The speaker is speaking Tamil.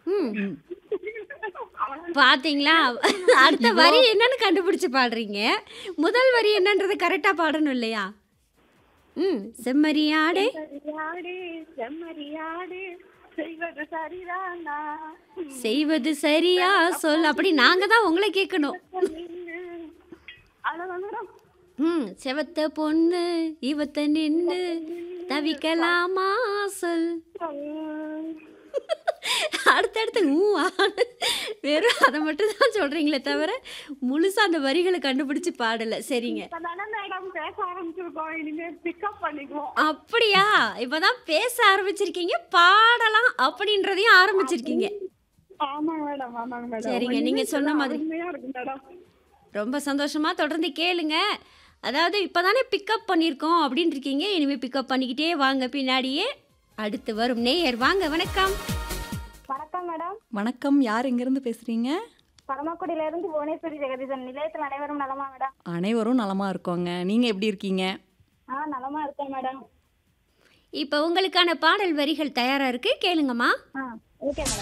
ம் பாத்தீங்களா அடுத்த வரி என்னன்னு கண்டுபிடிச்சு பாடுறீங்க முதல் வரி என்னன்றது கரெக்டா பாடணும் இல்லையா ம் செம்மறியாடே செம்மறியாடு செம்மறியாடு செய்வது சரிதானா செய்வது சரியா சொல் அப்படி நாங்க தான் உங்களை கேட்கணும் அவ்வளவுதான் மேடம் ம் செவத்த பொண்ணு இவத்த நின்னு தவிக்கலாமா சொல் அடுத்தடுத்து ஊ ஆன்னு வெறும் அதை மட்டும் தான் சொல்றீங்களே தவிர முழுசா அந்த வரிகளை கண்டுபிடிச்சு பாடல சரிங்க இப்பதானே மேடம் பேச ஆரம்பிச்சிருக்கோம் இனிமே பிக்கப் பண்ணிக்குவோம் அப்படியா இப்பதான் பேச ஆரம்பிச்சிருக்கீங்க பாடலாம் அப்படின்றதையும் ஆரம்பிச்சிருக்கீங்க ஆமாங்க மேடம் ஆமாங்க மேடம் சரிங்க, நீங்க சொன்ன மாதிரி. உண்மையா இருக்கு மேடம் ரொம்ப சந்தோஷமா தொடர்ந்து கேளுங்க அதாவது இப்போதானே பிக்கப் பண்ணியிருக்கோம் அப்படின்னு இருக்கீங்க இனிமேல் பிக்கப் பண்ணிக்கிட்டே வாங்க பின்னாடியே அடுத்து வரும் நேயர் வாங்க வணக்கம் வணக்கம் மேடம் வணக்கம் யார் எங்கேருந்து பேசுகிறீங்க பரமக்குடியில இருந்து புவனேஸ்வரி ஜெகதீசன் நிலையத்தில் அனைவரும் நலமா மேடம் அனைவரும் நலமாக இருக்கோங்க நீங்கள் எப்படி இருக்கீங்க ஆ நலமா இருக்கேன் மேடம் இப்போ உங்களுக்கான பாடல் வரிகள் தயாரா இருக்கு கேளுங்கம்மா ஆ ஓகே மேடம்